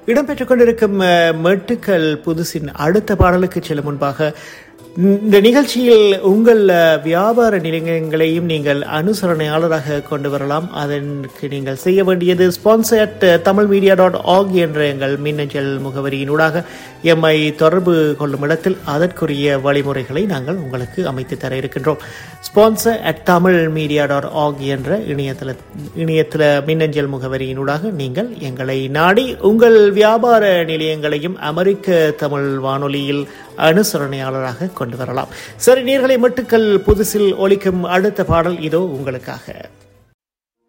இடம்பெற்றுக் கொண்டிருக்கும் அஹ், மெட்டுக்கள் புதுசின் அடுத்த பாடலுக்கு செல்லும் முன்பாக இந்த நிகழ்ச்சியில் உங்கள் அஹ், வியாபார நிலையங்களையும் நீங்கள் அனுசரணையாளராக கொண்டு வரலாம் அதற்கு நீங்கள் செய்ய வேண்டியது sponsor Tamil media dot org என்ற எங்கள் மின்னஞ்சல் முகவரியினூடாக எம்மை தொடர்பு கொள்ளும் இடத்தில் அதற்குரிய வழிமுறைகளை நாங்கள் உங்களுக்கு அமைத்து தர இருக்கின்றோம் sponsor at Tamil media dot org என்ற இணையதள இணையதள மின்னஞ்சல் முகவரியினூடாக நீங்கள் எங்களை நாடி உங்கள் வியாபார நிலையங்களையும் அமெரிக்க தமிழ் வானொலியில் அனுசரணையாளராக கொண்டு வரலாம் சரி நீர்களை மட்டுக்கள் புதுசில் ஒலிக்கும் அடுத்த பாடல் இதோ உங்களுக்காக